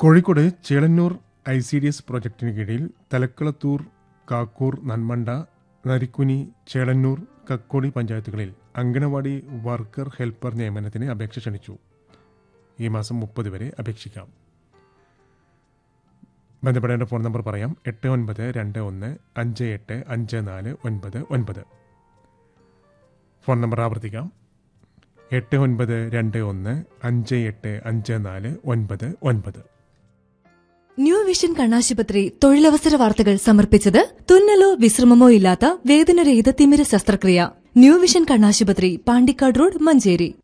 Kozhikode Chelannur I C D S പ്രൊജക്ടിന് കീഴിൽ തലക്കളത്തൂർ കാക്കൂർ നന്മണ്ട നരിക്കുനി ചേളന്നൂർ കക്കോടി പഞ്ചായത്തുകളിൽ അങ്കണവാടി വർക്കർ ഹെൽപ്പർ നിയമനത്തിന് അപേക്ഷ ക്ഷണിച്ചു ഈ മാസം മുപ്പത് വരെ അപേക്ഷിക്കാം ബന്ധപ്പെടേണ്ട ഫോൺ നമ്പർ പറയാം എട്ട് ഒൻപത് രണ്ട് ഒന്ന് അഞ്ച് എട്ട് അഞ്ച് നാല് ഒൻപത് ഒൻപത് ഫോൺ നമ്പർ ആവർത്തിക്കാം എട്ട് ഒൻപത് രണ്ട് ഒന്ന് അഞ്ച് എട്ട് അഞ്ച് നാല് ഒൻപത് ഒൻപത് ന്യൂ വിഷൻ കണ്ണാശുപത്രി തൊഴിലവസര വാർത്തകൾ സമർപ്പിച്ചത് തുന്നലോ വിശ്രമമോ ഇല്ലാത്ത വേദനരഹിത തിമിര ശസ്ത്രക്രിയ ന്യൂ വിഷൻ കണ്ണാശുപത്രി പാണ്ടിക്കാട് റോഡ് മഞ്ചേരി